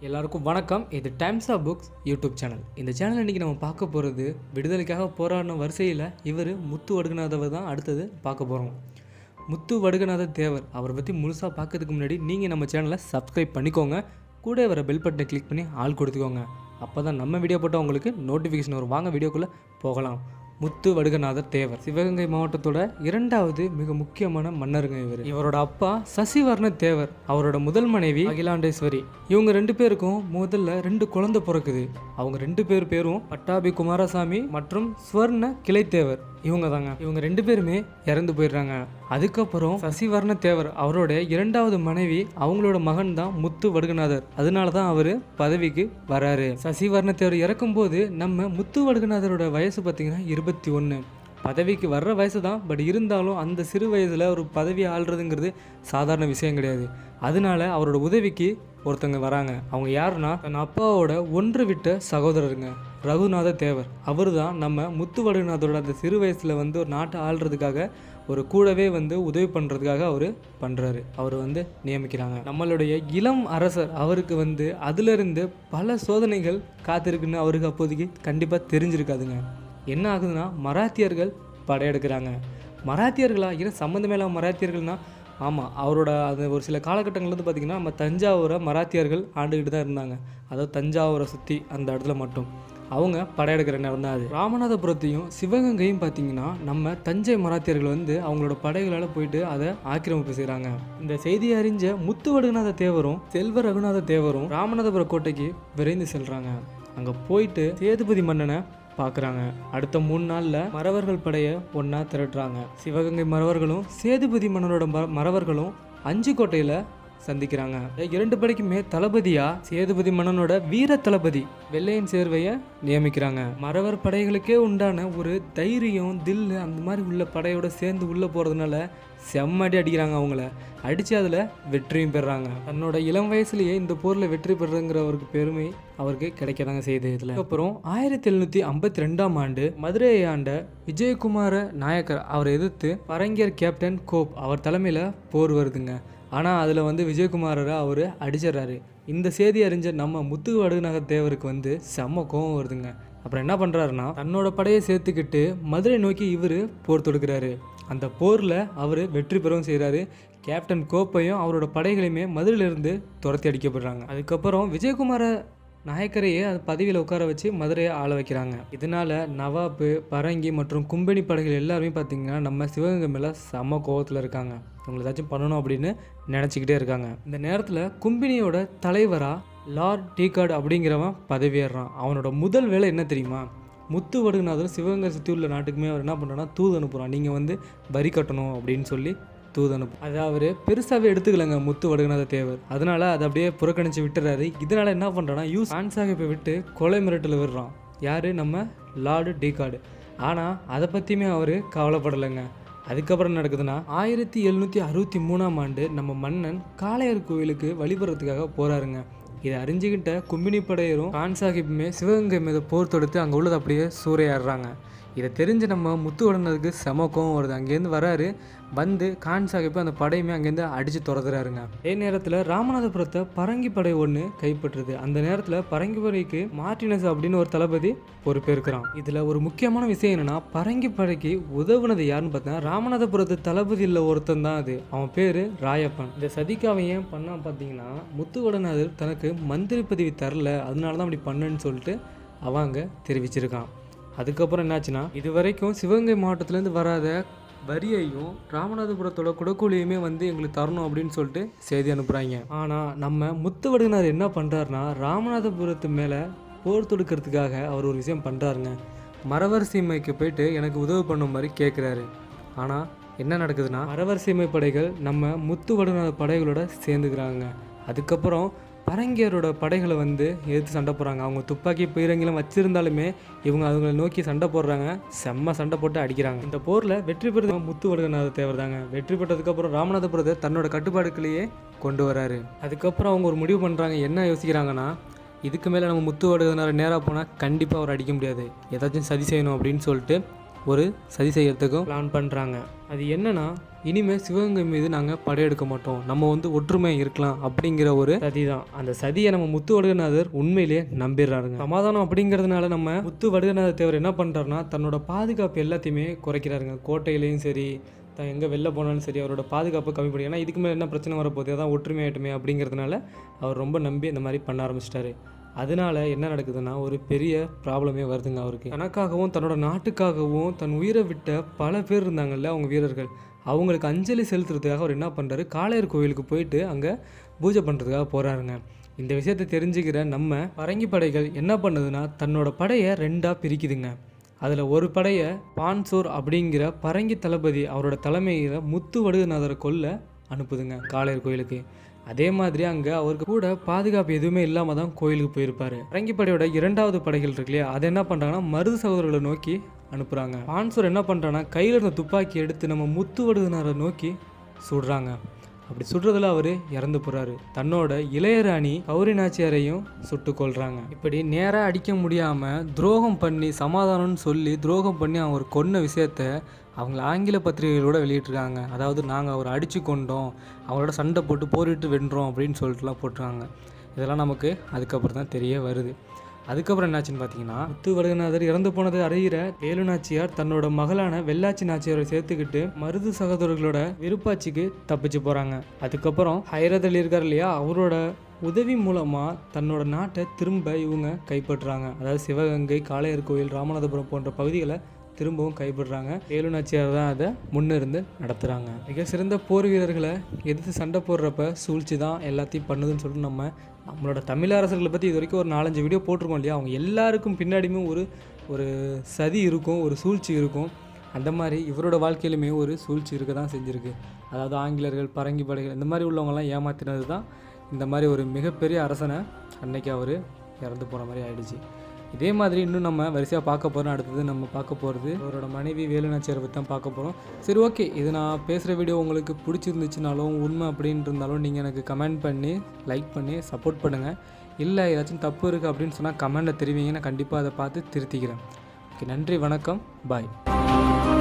எல்லாருக்கும் வணக்கம் இது Times of Books YouTube channel இந்த சேனல் இன்றைக்கி நம்ம பார்க்க போகிறது விடுதலைக்காக போராடின வரிசையில் இவர் முத்து வடுகநாதவர் தான் அடுத்தது பார்க்க போகிறோம் முத்து வடுகநாத தேவர் அவரை பற்றி முழுசாக பார்க்கறதுக்கு முன்னாடி நீங்கள் நம்ம சேனலை சப்ஸ்கிரைப் பண்ணிக்கோங்க கூட வர பெல் பட்டனை கிளிக் பண்ணி ஆள் கொடுத்துக்கோங்க அப்போ தான் நம்ம வீடியோ போட்டால் உங்களுக்கு நோட்டிஃபிகேஷன் வரும் வாங்க வீடியோக்குள்ளே போகலாம் முத்து வடுகநாதர் தேவர் சிவகங்கை மாவட்டத்தோட இரண்டாவது மிக முக்கியமான மன்னருங்க இவர் இவரோட அப்பா சசிவர்ண தேவர் அவரோட முதல் மனைவி அகிலாண்டேஸ்வரி இவங்க ரெண்டு பேருக்கும் முதல்ல ரெண்டு குழந்தை பிறக்குது அவங்க ரெண்டு பேர் பேரும் பட்டாபி குமாரசாமி மற்றும் ஸ்வர்ண கிளைத்தேவர் இவங்க தாங்க இவங்க ரெண்டு பேருமே இறந்து போயிடுறாங்க அதுக்கப்புறம் சசிவர்ண தேவர் அவரோட இரண்டாவது மனைவி அவங்களோட மகன் தான் முத்து வடுகநாதர் அதனால தான் அவர் பதவிக்கு வராரு சசிவர்ண தேவர் இறக்கும்போது நம்ம முத்து வடுகநாதரோட வயசு பார்த்தீங்கன்னா இருபத்தி ஒன்று பதவிக்கு வர்ற வயசு தான் பட் இருந்தாலும் அந்த சிறு வயதில் ஒரு பதவி ஆள்றதுங்கிறது சாதாரண விஷயம் கிடையாது அதனால அவரோட உதவிக்கு ஒருத்தங்க வராங்க அவங்க யாருன்னா தன் அப்பாவோட ஒன்று விட்ட சகோதரருங்க ரகுநாத தேவர் அவர் தான் நம்ம முத்து வடுகநாதரோட அந்த சிறு வயசில் வந்து ஒரு நாட்டை ஆள்றதுக்காக ஒரு கூடவே வந்து உதவி பண்ணுறதுக்காக அவர் பண்ணுறாரு அவர் வந்து நியமிக்கிறாங்க நம்மளுடைய இளம் அரசர் அவருக்கு வந்து அதிலிருந்து பல சோதனைகள் காத்திருக்குன்னு அவருக்கு அப்போதைக்கு கண்டிப்பாக தெரிஞ்சிருக்காதுங்க என்ன ஆகுதுன்னா மராத்தியர்கள் படையெடுக்கிறாங்க மராத்தியர்களா ஏன் சம்மந்தமே இல்லாமல் மராத்தியர்கள்னா ஆமாம் அவரோட அது ஒரு சில காலகட்டங்கள் வந்து பார்த்திங்கன்னா நம்ம தஞ்சாவூரை மராத்தியர்கள் ஆண்டுக்கிட்டு தான் இருந்தாங்க அதாவது தஞ்சாவூரை சுற்றி அந்த இடத்துல மட்டும் அவங்க படையெடுக்கிற நேரம் தான் அது ராமநாதபுரத்தையும் சிவகங்கையும் பார்த்தீங்கன்னா நம்ம தஞ்சை மராத்தியர்கள் வந்து அவங்களோட படைகளால் போயிட்டு அதை ஆக்கிரமிப்பு செய்கிறாங்க இந்த செய்தியை அறிஞ்ச முத்து வடுகநாத தேவரும் செல்வ ரகுநாத தேவரும் ராமநாதபுர கோட்டைக்கு விரைந்து செல்கிறாங்க அங்கே போயிட்டு சேதுபதி மன்னனை பார்க்குறாங்க அடுத்த மூணு நாளில் மறவர்கள் படையை ஒன்றா திரட்டுறாங்க சிவகங்கை மறவர்களும் சேதுபதி மன்னனோட ம மறவர்களும் அஞ்சு கோட்டையில் சந்திக்கிறாங்க இரண்டு படைக்குமே தளபதியா சேதுபதி மன்னனோட வீர தளபதி வெள்ளையன் சேர்வையை நியமிக்கிறாங்க மறவர் படைகளுக்கே உண்டான ஒரு தைரியம் தில்லு அந்த மாதிரி உள்ள படையோட சேர்ந்து உள்ளே போகிறதுனால செம்மடி அடிக்கிறாங்க அவங்கள அடித்து அதில் வெற்றியும் பெறுறாங்க தன்னோட இளம் வயசுலேயே இந்த போரில் வெற்றி பெறுறங்கிற அவருக்கு பெருமை அவருக்கு கிடைக்கிறாங்க செய்த இதில் அப்புறம் ஆயிரத்தி எழுநூற்றி ஐம்பத்தி ரெண்டாம் ஆண்டு மதுரையை ஆண்ட விஜயகுமார நாயக்கர் அவரை எதிர்த்து பரங்கியர் கேப்டன் கோப் அவர் தலைமையில் போர் வருதுங்க ஆனால் அதில் வந்து விஜயகுமாரரை அவர் அடிச்சிடறாரு இந்த செய்தி அறிஞ்ச நம்ம முத்து வடுகநகர் தேவருக்கு வந்து செம்ம கோவம் வருதுங்க அப்புறம் என்ன பண்ணுறாருன்னா தன்னோட படையை சேர்த்துக்கிட்டு மதுரை நோக்கி இவர் போர் தொடுக்கிறாரு அந்த போரில் அவர் வெற்றி பெறவும் செய்கிறாரு கேப்டன் கோப்பையும் அவரோட படைகளையுமே மதுரையிலிருந்து துரத்தி அடிக்கப்படுறாங்க அதுக்கப்புறம் விஜயகுமார நாயக்கரையே அது பதவியில் உட்கார வச்சு மதுரையை ஆள வைக்கிறாங்க இதனால நவாப்பு பரங்கி மற்றும் கும்பனி படைகள் எல்லாருமே பார்த்தீங்கன்னா நம்ம சிவகங்கை மேலே செம்ம கோவத்தில் இருக்காங்க இவங்களை ஏதாச்சும் பண்ணணும் அப்படின்னு நினச்சிக்கிட்டே இருக்காங்க இந்த நேரத்தில் கும்பினியோட தலைவராக லார்ட் டீகார்டு அப்படிங்கிறவன் பதவியேறான் அவனோட முதல் வேலை என்ன தெரியுமா முத்து வடுகநாதர் சிவகங்கை சுற்றி உள்ள நாட்டுக்குமே அவர் என்ன பண்ணுறான்னா தூது அனுப்புகிறான் நீங்கள் வந்து வரி கட்டணும் அப்படின்னு சொல்லி தூது அனுப்பு அதை அவர் பெருசாகவே எடுத்துக்கலங்க முத்து வடுகநாத தேவர் அதனால அதை அப்படியே புறக்கணிச்சு விட்டுறாரு இதனால என்ன பண்ணுறான்னா யூஸ் ஆன் சாஹிப்பை விட்டு கொலை மிரட்டல் விடுறான் யார் நம்ம லார்டு டீகார்டு ஆனால் அதை பற்றியுமே அவர் கவலைப்படலைங்க அதுக்கப்புறம் என்ன நடக்குதுன்னா ஆயிரத்தி எழுநூற்றி அறுபத்தி மூணாம் ஆண்டு நம்ம மன்னன் காளையர் கோவிலுக்கு வழிபடுறதுக்காக போகிறாருங்க இதை அறிஞ்சுக்கிட்ட கும்பினி படையரும் கான் சாஹிப்புமே சிவகங்கை மீது போர் தொடுத்து அங்கே உள்ளது அப்படியே சூறையாடுறாங்க இதை தெரிஞ்சு நம்ம முத்து உடனதுக்கு செம கோவம் வருது அங்கேருந்து வராரு வந்து கான் சாஹிப்பு அந்த படையுமே அங்கேருந்து அடித்து துரத்துறாருங்க அதே நேரத்தில் ராமநாதபுரத்தை பரங்கி படை ஒன்று கைப்பற்றுது அந்த நேரத்தில் பரங்கி படைக்கு மார்டினஸ் அப்படின்னு ஒரு தளபதி பொறுப்பேற்கிறான் இதில் ஒரு முக்கியமான விஷயம் என்னன்னா பரங்கி படைக்கு உதவுனது யாருன்னு பார்த்தா ராமநாதபுரத்து தளபதியில் ஒருத்தன் தான் அது அவன் பேர் ராயப்பன் இந்த சதிக்காவை ஏன் பண்ணா பார்த்தீங்கன்னா முத்துவடநாதர் தனக்கு மந்திரி பதவி தரல அதனால தான் அப்படி பண்ணேன்னு சொல்லிட்டு அவங்க தெரிவிச்சிருக்கான் அதுக்கப்புறம் என்னாச்சுன்னா இது வரைக்கும் சிவகங்கை மாவட்டத்துலேருந்து வராத வரியையும் ராமநாதபுரத்தோட குடக்கூலியுமே வந்து எங்களுக்கு தரணும் அப்படின்னு சொல்லிட்டு செய்தி அனுப்புகிறாங்க ஆனால் நம்ம முத்துவடுகனார் என்ன பண்ணுறாருனா ராமநாதபுரத்து மேலே போர் தொடுக்கிறதுக்காக அவர் ஒரு விஷயம் பண்ணுறாருங்க மரவர் சீமைக்கு போயிட்டு எனக்கு உதவி பண்ணும் மாதிரி கேட்குறாரு ஆனால் என்ன நடக்குதுன்னா மரவர் சீமை படைகள் நம்ம முத்துவடுகநாத படைகளோட சேர்ந்துக்கிறாங்க அதுக்கப்புறம் பரங்கியரோட படைகளை வந்து எதிர்த்து சண்டை போடுறாங்க அவங்க துப்பாக்கி பீரங்கிலாம் வச்சிருந்தாலுமே இவங்க அவங்கள நோக்கி சண்டை போடுறாங்க செம்ம சண்டை போட்டு அடிக்கிறாங்க இந்த போரில் வெற்றி பெற்றது முத்து வடுகநாத தேவர் தாங்க வெற்றி பெற்றதுக்கப்புறம் ராமநாதபுரத்தை தன்னோட கட்டுப்பாடுகளையே கொண்டு வராரு அதுக்கப்புறம் அவங்க ஒரு முடிவு பண்ணுறாங்க என்ன யோசிக்கிறாங்கன்னா இதுக்கு மேலே நம்ம முத்து வடுகநாத நேராக போனால் கண்டிப்பாக அவர் அடிக்க முடியாது ஏதாச்சும் சதி செய்யணும் அப்படின்னு சொல்லிட்டு ஒரு சதி செய்யறதுக்கும் பிளான் பண்ணுறாங்க அது என்னன்னா இனிமேல் சிவகங்கை மீது நாங்கள் படையெடுக்க மாட்டோம் நம்ம வந்து ஒற்றுமையாக இருக்கலாம் அப்படிங்கிற ஒரு சதி தான் அந்த சதியை நம்ம முத்து வடுகநாதர் உண்மையிலேயே நம்பிடுறாருங்க சமாதானம் அப்படிங்கிறதுனால நம்ம முத்து வடுகநாதர் தேவர் என்ன பண்ணுறாருன்னா தன்னோட பாதுகாப்பு எல்லாத்தையுமே குறைக்கிறாருங்க கோட்டையிலையும் சரி தான் எங்கே வெளில போனாலும் சரி அவரோட பாதுகாப்பை கம்மி பண்ணி ஏன்னா இதுக்கு மேலே என்ன பிரச்சனை வரப்போகுது அதான் ஒற்றுமையாயிட்டுமே அப்படிங்கிறதுனால அவர் ரொம்ப நம்பி இந்த மாதிரி பண்ண ஆரம்பிச்சிட்டாரு அதனால என்ன நடக்குதுன்னா ஒரு பெரிய ப்ராப்ளமே வருதுங்க அவருக்கு தனக்காகவும் தன்னோட நாட்டுக்காகவும் தன் உயிரை விட்ட பல பேர் இருந்தாங்கல்ல அவங்க வீரர்கள் அவங்களுக்கு அஞ்சலி செலுத்துறதுக்காக அவர் என்ன பண்ணுறாரு காளையர் கோவிலுக்கு போயிட்டு அங்கே பூஜை பண்ணுறதுக்காக போகிறாருங்க இந்த விஷயத்தை தெரிஞ்சுக்கிற நம்ம பரங்கி படைகள் என்ன பண்ணுதுன்னா தன்னோட படையை ரெண்டாக பிரிக்குதுங்க அதில் ஒரு படையை பான்சோர் அப்படிங்கிற பரங்கி தளபதி அவரோட தலைமையில் முத்து வடுகநாதரை கொல்ல அனுப்புதுங்க காளையர் கோயிலுக்கு அதே மாதிரி அங்கே அவருக்கு கூட பாதுகாப்பு எதுவுமே இல்லாமல் தான் கோயிலுக்கு போயிருப்பாரு பரங்கிப்படையோட இரண்டாவது படைகள் இருக்கு இல்லையா அதை என்ன பண்ணுறாங்கன்னா மருது சகோதரர்களை நோக்கி அனுப்புகிறாங்க பான்சோர் என்ன பண்ணுறான்னா கையில் இருந்த துப்பாக்கி எடுத்து நம்ம முத்து வடுகநாதரை நோக்கி சுடுறாங்க அப்படி சுடுறதுல அவர் இறந்து போறாரு தன்னோட இளையராணி கௌரி நாச்சியாரையும் சுட்டு கொள்றாங்க இப்படி நேராக அடிக்க முடியாமல் துரோகம் பண்ணி சமாதானம்னு சொல்லி துரோகம் பண்ணி அவர் கொன்ன விஷயத்த அவங்க ஆங்கில பத்திரிகைகளோட வெளியிட்டிருக்காங்க அதாவது நாங்கள் அவரை அடித்து கொண்டோம் அவங்களோட சண்டை போட்டு போரிட்டு வென்றோம் அப்படின்னு சொல்லிட்டுலாம் போட்டிருக்காங்க இதெல்லாம் நமக்கு அதுக்கப்புறம் தான் தெரிய வருது அதுக்கப்புறம் என்னாச்சுன்னு பார்த்தீங்கன்னா முத்து வடுகநாதர் இறந்து போனதை அறிகிற வேலு நாச்சியார் தன்னோட மகளான வெள்ளாச்சி நாச்சியாரை சேர்த்துக்கிட்டு மருது சகோதரர்களோட விருப்பாட்சிக்கு தப்பிச்சு போகிறாங்க அதுக்கப்புறம் ஹைரத் அலி இருக்கார் இல்லையா அவரோட உதவி மூலமாக தன்னோட நாட்டை திரும்ப இவங்க கைப்பற்றுறாங்க அதாவது சிவகங்கை காளையர் கோயில் ராமநாதபுரம் போன்ற பகுதிகளை திரும்பவும் கைப்பற்றுறாங்க வேலு நாச்சியார் தான் அதை முன்னிருந்து நடத்துகிறாங்க மிக சிறந்த போர் வீரர்களை எதிர்த்து சண்டை போடுறப்ப சூழ்ச்சி தான் எல்லாத்தையும் பண்ணுதுன்னு சொல்லிட்டு நம்ம நம்மளோட தமிழ் அரசர்களை பற்றி இது வரைக்கும் ஒரு நாலஞ்சு வீடியோ போட்டிருக்கோம் இல்லையா அவங்க எல்லாருக்கும் பின்னாடியுமே ஒரு ஒரு சதி இருக்கும் ஒரு சூழ்ச்சி இருக்கும் அந்த மாதிரி இவரோட வாழ்க்கையிலுமே ஒரு சூழ்ச்சி இருக்க தான் செஞ்சுருக்கு அதாவது ஆங்கிலேயர்கள் பரங்கி படைகள் இந்த மாதிரி உள்ளவங்கலாம் ஏமாத்தினது தான் இந்த மாதிரி ஒரு மிகப்பெரிய அரசனை அன்னைக்கு அவர் இறந்து போன மாதிரி ஆயிடுச்சு இதே மாதிரி இன்னும் நம்ம வரிசையாக பார்க்க போகிறோம் அடுத்தது நம்ம பார்க்க போகிறது அவரோட மனைவி வேலுநாச்சியாரை பற்றி தான் பார்க்க போகிறோம் சரி ஓகே இது நான் பேசுகிற வீடியோ உங்களுக்கு பிடிச்சிருந்துச்சுனாலும் உண்மை அப்படின்னு இருந்தாலும் நீங்கள் எனக்கு கமெண்ட் பண்ணி லைக் பண்ணி சப்போர்ட் பண்ணுங்கள் இல்லை ஏதாச்சும் தப்பு இருக்குது அப்படின்னு சொன்னால் கமெண்ட்டில் தெரிவிங்க நான் கண்டிப்பாக அதை பார்த்து திருத்திக்கிறேன் ஓகே நன்றி வணக்கம் பாய்